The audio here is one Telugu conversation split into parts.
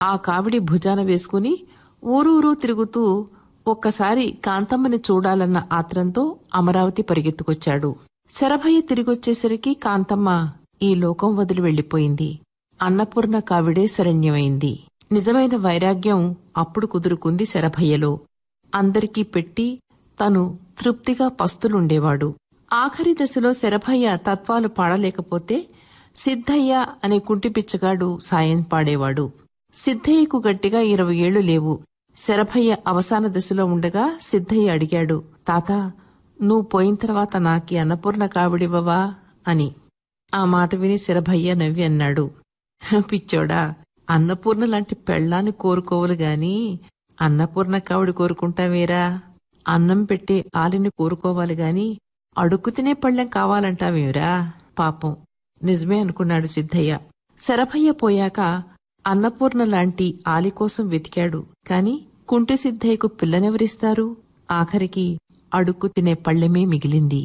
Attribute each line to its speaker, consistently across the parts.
Speaker 1: ఆ కావిడి భుజాన వేసుకుని ఊరూరు తిరుగుతూ ఒక్కసారి కాంతమ్మని చూడాలన్న ఆత్రంతో అమరావతి పరిగెత్తుకొచ్చాడు శరభయ్య తిరిగొచ్చేసరికి కాంతమ్మ ఈ లోకం వదిలి వెళ్లిపోయింది అన్నపూర్ణ కావిడే శరణ్యమైంది నిజమైన వైరాగ్యం అప్పుడు కుదురుకుంది శరభయ్యలో అందరికీ పెట్టి తను తృప్తిగా పస్తులుండేవాడు ఆఖరి దశలో శరభయ్య తత్వాలు పాడలేకపోతే సిద్ధయ్య అనే కుంటి పిచ్చగాడు సాయం పాడేవాడు సిద్ధయ్యకు గట్టిగా ఇరవై ఏళ్లు లేవు శరభయ్య అవసాన దశలో ఉండగా సిద్ధయ్య అడిగాడు తాత నువ్వు పోయిన తర్వాత నాకి అన్నపూర్ణ కావిడివ్వవా అని ఆ మాట విని శరభయ్య నవ్వి అన్నాడు పిచ్చోడా అన్నపూర్ణ లాంటి పెళ్ళాన్ని కోరుకోవాలి గాని అన్నపూర్ణ కావిడి కోరుకుంటావేరా అన్నం పెట్టే ఆలిని కోరుకోవాలి గాని అడుక్కు తినే పళ్ళెం కావాలంటావేరా పాపం నిజమే అనుకున్నాడు సిద్ధయ్య శరభయ్య పోయాక అన్నపూర్ణ లాంటి ఆలి కోసం వెతికాడు కాని కుంటి సిద్ధయ్యకు పిల్లనెవరిస్తారు ఆఖరికి అడుక్కు తినే పళ్ళెమే మిగిలింది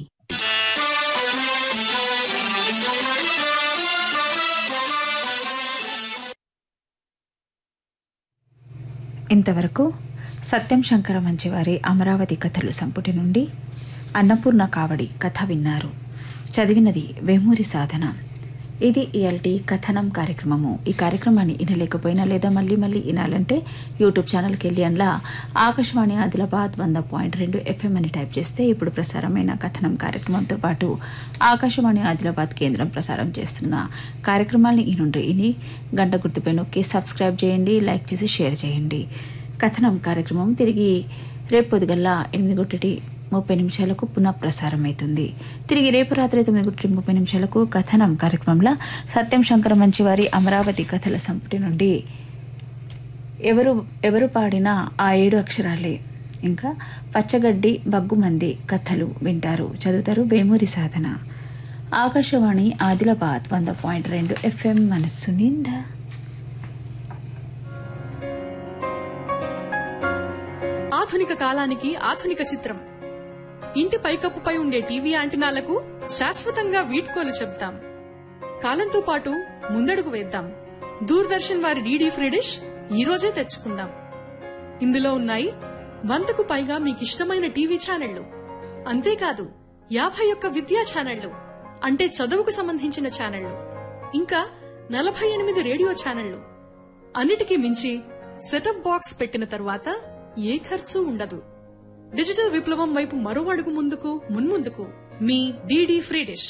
Speaker 2: ఇంతవరకు సత్యం శంకర మంచివారి అమరావతి కథలు సంపుటి నుండి అన్నపూర్ణ కావడి కథ విన్నారు చదివినది వేమూరి సాధన ఇది ఇయల్టీ కథనం కార్యక్రమము ఈ కార్యక్రమాన్ని వినలేకపోయినా లేదా మళ్ళీ మళ్ళీ వినాలంటే యూట్యూబ్ ఛానల్కి వెళ్ళి అందులో ఆకాశవాణి ఆదిలాబాద్ వంద పాయింట్ రెండు ఎఫ్ఎం అని టైప్ చేస్తే ఇప్పుడు ప్రసారమైన కథనం కార్యక్రమంతో పాటు ఆకాశవాణి ఆదిలాబాద్ కేంద్రం ప్రసారం చేస్తున్న కార్యక్రమాల్ని ఈ నుండి ఇని గంట గుర్తుపై నొక్కి సబ్స్క్రైబ్ చేయండి లైక్ చేసి షేర్ చేయండి కథనం కార్యక్రమం తిరిగి రేపు పొద్దుగల్లా ఎనిమిది గొట్టటి ముప్పై నిమిషాలకు పునః ప్రసారం అవుతుంది తిరిగి రేపు రాత్రి తొమ్మిది గొట్టటి ముప్పై నిమిషాలకు కథనం కార్యక్రమంలో సత్యం శంకర మంచివారి అమరావతి కథల సంపుటి నుండి ఎవరు ఎవరు పాడినా ఆ ఏడు అక్షరాలే ఇంకా పచ్చగడ్డి బగ్గుమంది కథలు వింటారు చదువుతారు వేమూరి సాధన ఆకాశవాణి ఆదిలాబాద్ వంద పాయింట్ రెండు ఎఫ్ఎం మనస్సు నిండా
Speaker 3: ఆధునిక కాలానికి ఆధునిక చిత్రం ఇంటి పైకప్పుపై ఉండే టీవీ యాంటినాలకు శాశ్వతంగా వీడ్కోలు చెప్తాం కాలంతో పాటు ముందడుగు వేద్దాం దూరదర్శన్ వారి డీడీ ఫ్రీ డిష్ ఈ రోజే తెచ్చుకుందాం ఇందులో ఉన్నాయి వందకు పైగా మీకిష్టమైన టీవీ ఛానళ్లు అంతేకాదు యాభై ఒక్క విద్యా ఛానళ్లు అంటే చదువుకు సంబంధించిన ఛానళ్లు ఇంకా నలభై ఎనిమిది రేడియో ఛానళ్లు అన్నిటికీ మించి సెటప్ బాక్స్ పెట్టిన తరువాత ఏ ఖర్చు ఉండదు డిజిటల్ విప్లవం వైపు మరో అడుగు ముందుకు మున్ముందుకు మీ DD free dish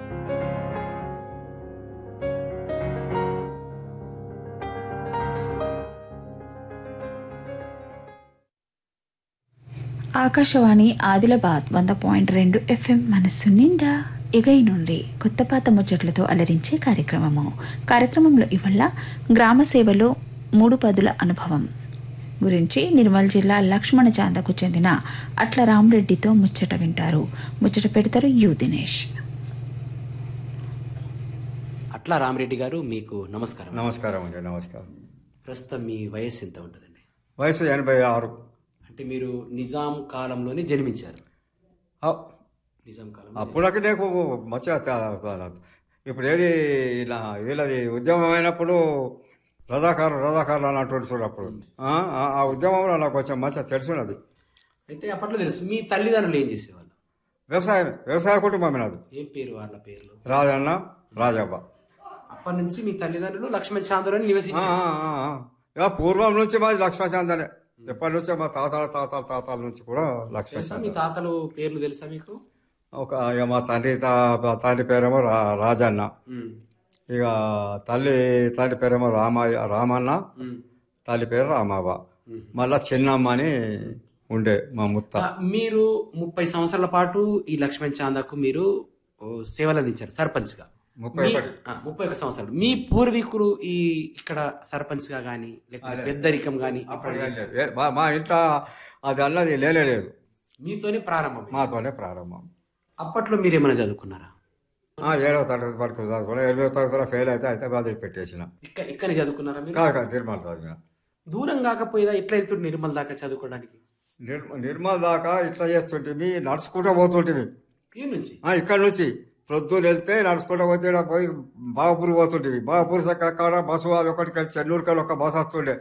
Speaker 2: Akashvani Adilabad వంద పాయింట్ రెండు ఎఫ్ఎం మనస్సు నిండా ఇగై నుండి కొత్త పాత ముచ్చట్లతో అలరించే కార్యక్రమము కార్యక్రమంలో ఇవల్ల గ్రామ సేవలో మూడు పదుల అనుభవం గురించి నిర్మల్ జిల్లా లక్ష్మణ చాందకు చెందిన అట్ల రామరెడ్డితో ముచ్చట వింటారు ముచ్చట పెడతారు యు దినేష్
Speaker 4: అట్లా రామరెడ్డి గారు మీకు నమస్కారం
Speaker 5: నమస్కారం అండి నమస్కారం
Speaker 4: ప్రస్తుతం మీ వయస్సు ఎంత ఉంటుందండి
Speaker 5: వయసు ఎనభై ఆరు
Speaker 4: అంటే మీరు నిజాం కాలంలోనే జన్మించారు
Speaker 5: అ-
Speaker 4: నిజాం కాలం
Speaker 5: అప్పుడకి నాకు మచ్చ ఇప్పుడు ఏది ఇలా వీళ్ళది ఉద్యమం అయినప్పుడు రజాకారు రజాకారులు అని అంటుండే చూడు అప్పుడు ఆ, ఆ ఆ ఉద్యమంలో నాకు కొంచెం మంచిగా తెలుసున్నది
Speaker 4: అయితే అప్పట్లో తెలుసు మీ తల్లిదండ్రులు ఏం చేసేవాళ్ళు
Speaker 5: వ్యవసాయం వ్యవసాయ కుటుంబం నాది
Speaker 4: ఏం పేరు వాళ్ళ పేర్లు
Speaker 5: రాజన్న రాజవ్వ
Speaker 4: అప్పటి నుంచి మీ తల్లిదండ్రులు లక్ష్మణ్ చాంద్రుని
Speaker 5: ఆ,
Speaker 4: నివసించారు
Speaker 5: ఆ, ఆ, ఆ. ఇక పూర్వం నుంచి మాది లక్ష్మీశాంతనే ఎప్పటి నుంచో మా తాతల తాతల తాతల నుంచి కూడా
Speaker 4: తెలుసా
Speaker 5: లక్ష్మీశాంత
Speaker 4: మీ తాతలు పేర్లు తెలుసా మీకు
Speaker 5: ఒక ఇక మా తండ్రి తా- తండ్రి పేరేమో రా రాజన్న
Speaker 4: ఉమ్,
Speaker 5: ఇక తల్లి తల్లి పేరేమో రామయ్య రామన్న
Speaker 4: ఉమ్.
Speaker 5: తల్లి పేరు రామవ్వ మళ్ళా చిన్నమ్మ అని ఉండే మా ముత్త
Speaker 4: ఆ, మీరు ముప్పై సంవత్సరాల పాటు ఈ లక్ష్మణ్ చాందాకు మీరు ఓ, సేవలు అందించారు సర్పంచ్ గా
Speaker 5: ముప్పై ఒకటి.
Speaker 4: ముప్పై ఒక సంవత్సరాలు మీ పూర్వీకులు ఈ ఇక్కడ సర్పంచ్ గా గానీ లేకపోతే పెద్దరికం గానీ
Speaker 5: అప్పుడు ఏం లేదు. ఏ- మా- మా ఇంట్లో అది అన్నది లేనే లేదు
Speaker 4: మీతోనే ప్రారంభం
Speaker 5: మాతోనే ప్రారంభం
Speaker 4: అప్పట్లో మీరేమైనా చదువుకున్నారా
Speaker 5: ఆ, ఏడవ తరగతి వరకు చదువుకున్నా ఎనిమిదవ తరగతిలో ఫెయిల్ అయితే అయితే వదిలి పెట్టేసిన
Speaker 4: ఇక్కడ ఇక్కడనే చదువుకున్నారా మీరు
Speaker 5: కాదు కాదు నిర్మల్ చదివిన
Speaker 4: దూరం కాకపోయేదా ఎట్లా వెళ్తుంటే నిర్మల్ దాకా చదువుకోవడానికి
Speaker 5: నిర్మ- నిర్మల్ దాకా ఇట్లా చేస్తుంటివి నడుచుకుంటూ పోతుంటివి
Speaker 4: ఈ నుంచి
Speaker 5: ఆ, ఇక్కడ నుంచి ప్రొద్దున వెళ్తే నడుచుకుంటూ పోతే ఈడ పోయి బాగపూర్ పోతుండేవి బాగపూర్ కాడ బస్సు అది ఒకటి చెన్నూరుకల్ ఒక బస్సు వస్తుండే